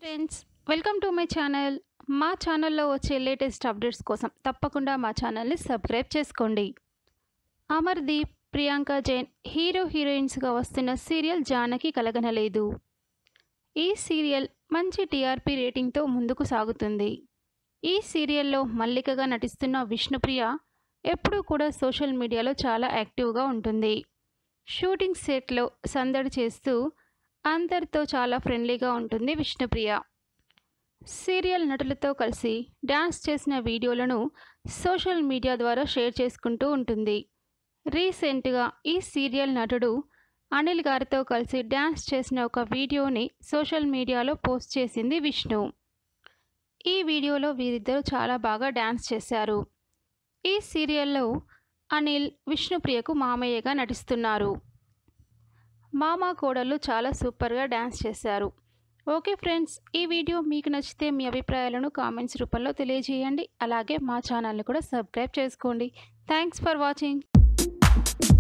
friends welcome to my channel మా ఛానల్లో వచ్చే లేటెస్ట్ అప్డేట్స్ కోసం తప్పకుండా మా ఛానల్ని సబ్స్క్రైబ్ చేసుకోండి అమర్దీప్ ప్రియాంక జైన్ హీరో హీరోయిన్స్గా వస్తున్న సీరియల్ జానకి కలగనలేదు ఈ సీరియల్ మంచి టీఆర్పీ రేటింగ్తో ముందుకు సాగుతుంది ఈ సీరియల్లో మల్లికగా నటిస్తున్న విష్ణుప్రియ ఎప్పుడూ కూడా సోషల్ మీడియాలో చాలా యాక్టివ్గా ఉంటుంది షూటింగ్ సెట్లో సందడి చేస్తూ అందరితో చాలా ఫ్రెండ్లీగా ఉంటుంది విష్ణుప్రియ సీరియల్ నటులతో కలిసి డ్యాన్స్ చేసిన వీడియోలను సోషల్ మీడియా ద్వారా షేర్ చేసుకుంటూ ఉంటుంది రీసెంట్గా ఈ సీరియల్ నటుడు అనిల్ గారితో కలిసి డ్యాన్స్ చేసిన ఒక వీడియోని సోషల్ మీడియాలో పోస్ట్ చేసింది విష్ణు ఈ వీడియోలో వీరిద్దరూ చాలా బాగా డ్యాన్స్ చేశారు ఈ సీరియల్లో అనిల్ విష్ణుప్రియకు మామయ్యగా నటిస్తున్నారు మామ కోడళ్ళు చాలా సూపర్గా డ్యాన్స్ చేశారు ఓకే ఫ్రెండ్స్ ఈ వీడియో మీకు నచ్చితే మీ అభిప్రాయాలను కామెంట్స్ రూపంలో తెలియజేయండి అలాగే మా ఛానల్ని కూడా సబ్స్క్రైబ్ చేసుకోండి థ్యాంక్స్ ఫర్ వాచింగ్